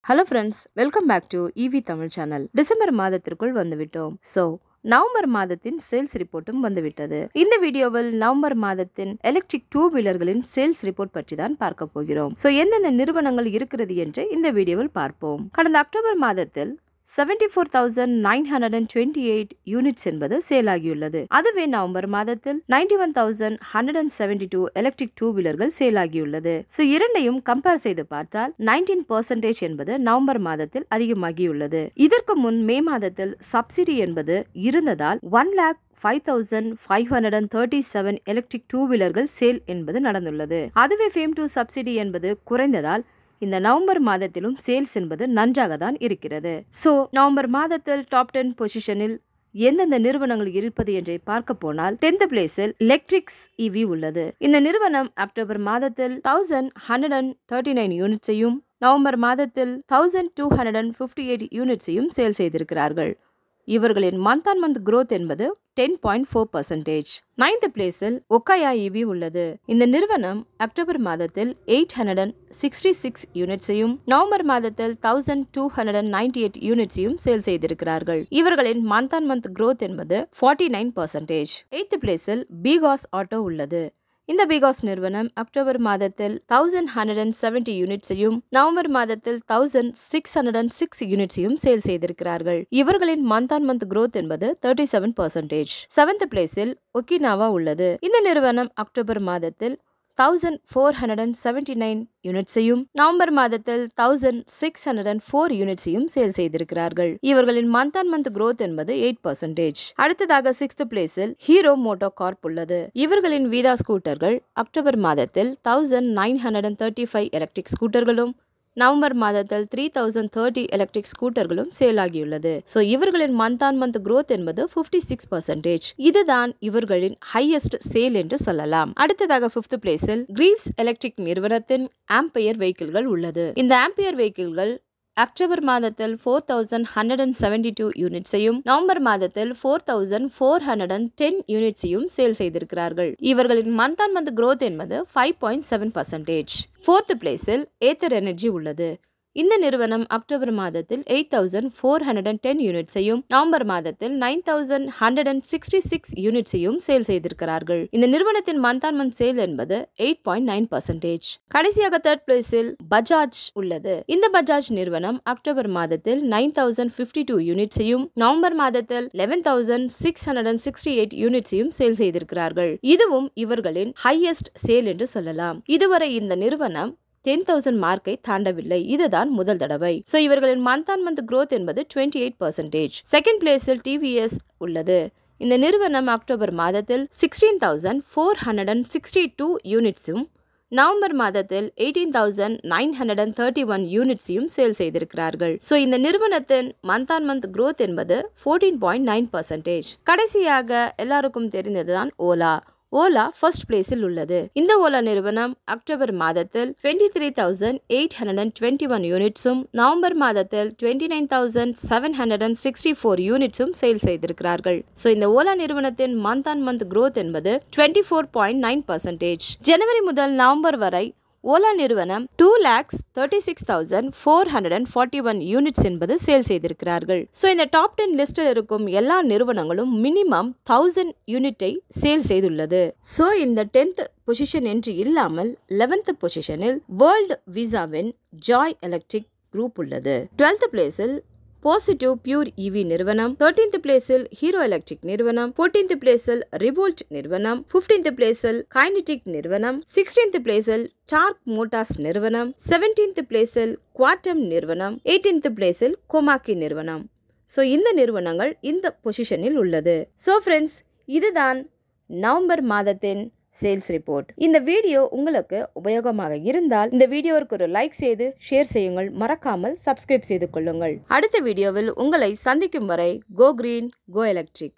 hello friends welcome back to EV Tamil channel December மாதத்திற்குள் வந்துவிட்டோம் so November மாதத்தின் sales ரிப்போர்ட்டும் வந்துவிட்டது இந்த வீடியோவில் நவம்பர் மாதத்தின் எலக்ட்ரிக் டூ வீலர்களின் சேல்ஸ் ரிப்போர்ட் பற்றி தான் பார்க்க போகிறோம் ஸோ எந்தெந்த நிறுவனங்கள் இருக்கிறது என்று இந்த வீடியோவில் பார்ப்போம் கடந்த அக்டோபர் மாதத்தில் seventy four thousand nine hundred and twenty eight units என்பது சேல் ஆகியுள்ளது அதுவே நவம்பர் மாதத்தில் ninety one thousand hundred and seventy two electric two வீலர்கள் சேல் ஆகியுள்ளது ஸோ இரண்டையும் கம்பேர் செய்து பார்த்தால் நைன்டீன் பர்சன்டேஜ் என்பது நவம்பர் மாதத்தில் அதிகமாகியுள்ளது இதற்கு முன் மே மாதத்தில் சப்சிடி என்பது இருந்ததால் one lakh five thousand five hundred and thirty seven electric two வீலர்கள் சேல் என்பது நடந்துள்ளது அதுவே ஃபேம் டூ சப்சிடி என்பது குறைந்ததால் இந்த நவம்பர் மாதத்திலும் சேல்ஸ் என்பது நன்றாக தான் இருக்கிறது ஸோ நவம்பர் மாதத்தில் டாப் டென் பொசிஷனில் எந்தெந்த நிறுவனங்கள் இருப்பது என்று பார்க்க போனால் டென்த் பிளேஸில் எலக்ட்ரிக்ஸ் இவி உள்ளது இந்த நிறுவனம் அக்டோபர் மாதத்தில் thousand hundred and thirty nine யூனிட்ஸையும் நவம்பர் மாதத்தில் thousand two hundred and fifty eight யூனிட்ஸையும் சேல் செய்திருக்கிறார்கள் இவர்களின் மந்த் ஆன் மந்த் growth என்பது ten point four percentage ninth பிளேஸில் ஒக்காயா இவி உள்ளது இந்த நிறுவனம் அக்டோபர் மாதத்தில் eight hundred and sixty six யூனிட்ஸையும் நவம்பர் மாதத்தில் thousand two hundred and ninety eight யூனிட்ஸையும் சேல் செய்திருக்கிறார்கள் இவர்களின் மந்த் ஆன் மந்த் growth என்பது ஃபார்ட்டி நைன் பர்சன்டேஜ் எயித் பிளேஸில் பிகாஸ் ஆட்டோ உள்ளது இந்த பிகாஸ் நிறுவனம் அக்டோபர் மாதத்தில் தௌசண்ட் ஹண்ட்ரட் அண்ட் செவன்டி யூனிட்ஸையும் நவம்பர் மாதத்தில் thousand six hundred and six யூனிட்ஸையும் சேல் செய்திருக்கிறார்கள் இவர்களின் மந்த் ஆன் மந்த் growth என்பது தேர்ட்டி செவன் பர்சன்டேஜ் செவன்த் பிளேஸில் ஒக்கினாவா உள்ளது இந்த நிறுவனம் அக்டோபர் மாதத்தில் thousand four hundred and seventy nine யூனிட்ஸையும் நவம்பர் மாதத்தில் thousand six hundred and four யூனிட்ஸையும் சேல் செய்திருக்கிறார்கள் இவர்களின் மந்த் ஆன் மந்த் growth என்பது எயிட் பர்சன்டேஜ் அடுத்ததாக சிக்ஸ்த் பிளேஸில் ஹீரோ மோட்டோ கார்ப் உள்ளது இவர்களின் வீதா ஸ்கூட்டர்கள் அக்டோபர் மாதத்தில் thousand nine hundred and thirty five electric ஸ்கூட்டர்களும் நவம்பர் மாதத்தில் த்ரீ தௌசண்ட் தேர்ட்டி எலக்ட்ரிக் ஸ்கூட்டர்களும் சேல் ஆகியுள்ளது ஸோ இவர்களின் மந்த் ஆன் மந்த் growth என்பது ஃபிஃப்டி சிக்ஸ் பர்சன்டேஜ் இதுதான் இவர்களின் ஹையஸ்ட் சேல் என்று சொல்லலாம் அடுத்ததாக ஃபிஃப்த் பிளேஸில் கிரீவ்ஸ் எலக்ட்ரிக் நிறுவனத்தின் ஆம்பையர் வெஹிக்கிள்கள் உள்ளது இந்த ஆம்பியர் வெஹிக்கிள்கள் அக்டோபர் மாதத்தில் four thousand hundred and seventy two யூனிட்ஸையும் நவம்பர் மாதத்தில் four thousand four hundred and ten யூனிட்ஸையும் சேல் செய்திருக்கிறார்கள் இவர்களின் மந்த் ஆன் மந்த் growth என்பது five point seven percentage fourth பிளேஸில் ஏத்தர் எனர்ஜி உள்ளது இந்த நிறுவனம் அக்டோபர் மாதத்தில் eight thousand four hundred and ten யூனிட்ஸையும் நவம்பர் மாதத்தில் nine thousand hundred and sixty six யூனிட்ஸையும் சேல் செய்திருக்கிறார்கள் இந்த நிறுவனத்தின் மந்த் ஆன் மந்த் சேல் என்பது எயிட் பாயிண்ட் நைன் பர்சன்டேஜ் கடைசியாக தேர்ட் பிளேஸில் பஜாஜ் உள்ளது இந்த பஜாஜ் நிறுவனம் அக்டோபர் மாதத்தில் நைன் தௌசண்ட் ஃபிஃப்டி டூ யூனிட்ஸையும் நவம்பர் மாதத்தில் eleven thousand six hundred and sixty eight யூனிட்ஸையும் சேல் செய்திருக்கிறார்கள் இதுவும் இவர்களின் ஹையஸ்ட் சேல் என்று சொல்லலாம் இதுவரை இந்த நிறுவனம் டென் தௌசண்ட் மார்க்கை தாண்டவில்லை இதுதான் முதல் தடவை ஸோ இவர்களின் மந்த் ஆன் மந்த் growth என்பது டுவெண்ட்டி எயிட் பர்சன்டேஜ் செகண்ட் பிளேஸில் டிவிஎஸ் உள்ளது இந்த நிறுவனம் அக்டோபர் மாதத்தில் sixteen thousand four hundred and sixty two யூனிட்ஸும் நவம்பர் மாதத்தில் eighteen thousand nine hundred and thirty one யூனிட்ஸையும் சேல் செய்திருக்கிறார்கள் ஸோ இந்த நிறுவனத்தின் மந்த் ஆன் மந்த் growth என்பது ஃபோர்டீன் பாயிண்ட் நைன் பர்சன்டேஜ் கடைசியாக எல்லாருக்கும் தெரிந்ததுதான் ஓலா ஓலா ஃபர்ஸ்ட் பிளேஸில் உள்ளது இந்த ஓலா நிறுவனம் அக்டோபர் மாதத்தில் twenty three thousand eight hundred and twenty one யூனிட்ஸும் நவம்பர் மாதத்தில் twenty nine thousand seven hundred and sixty four யூனிட்ஸும் சேல் செய்திருக்கிறார்கள் ஸோ இந்த ஓலா நிறுவனத்தின் மந்த் ஆன் மந்த் growth என்பது twenty four point nine percentage ஜனவரி முதல் நவம்பர் வரை ஓலா நிறுவனம் two lakhs thirty six thousand four hundred and forty one units என்பது சேல் செய்திருக்கிறார்கள் ஸோ இந்த டாப் டென் லிஸ்டில் இருக்கும் எல்லா நிறுவனங்களும் மினிமம் தௌசண்ட் யூனிட்டை சேல் செய்துள்ளது ஸோ இந்த டென்த் பொசிஷன் என்று இல்லாமல் லெவன்த் பொசிஷனில் வேர்ல்டு விசாவின் ஜாய் எலக்ட்ரிக் குரூப் உள்ளது டுவெல்த் பிளேஸில் பாசிட்டிவ் பியூர் இவி நிறுவனம் தேர்டீன்த் பிளேஸில் ஹீரோ எலக்ட்ரிக் நிறுவனம் ஃபோர்டீன்த் பிளேஸில் ரிவோல்ட் நிறுவனம் பிப்டீன்த் பிளேஸில் கைனடிக் நிறுவனம் சிக்ஸ்டீன்த் பிளேஸில் டார்க் மோட்டார்ஸ் நிறுவனம் செவன்டீன்த் பிளேஸில் குவாட்டம் நிறுவனம் எயிட்டீன்த் பிளேஸில் கோமாக்கி நிறுவனம் ஸோ இந்த நிறுவனங்கள் இந்த பொசிஷனில் உள்ளது ஸோ ஃப்ரெண்ட்ஸ் இதுதான் நவம்பர் மாதத்தின் சேல்ஸ் ரிப்போர்ட் இந்த வீடியோ உங்களுக்கு உபயோகமாக இருந்தால் இந்த வீடியோவுக்கு ஒரு லைக் செய்து ஷேர் செய்யுங்கள் மறக்காமல் சப்ஸ்கிரைப் செய்து கொள்ளுங்கள் அடுத்த வீடியோவில் உங்களை சந்திக்கும் வரை கோ கிரீன் கோ எலக்ட்ரிக்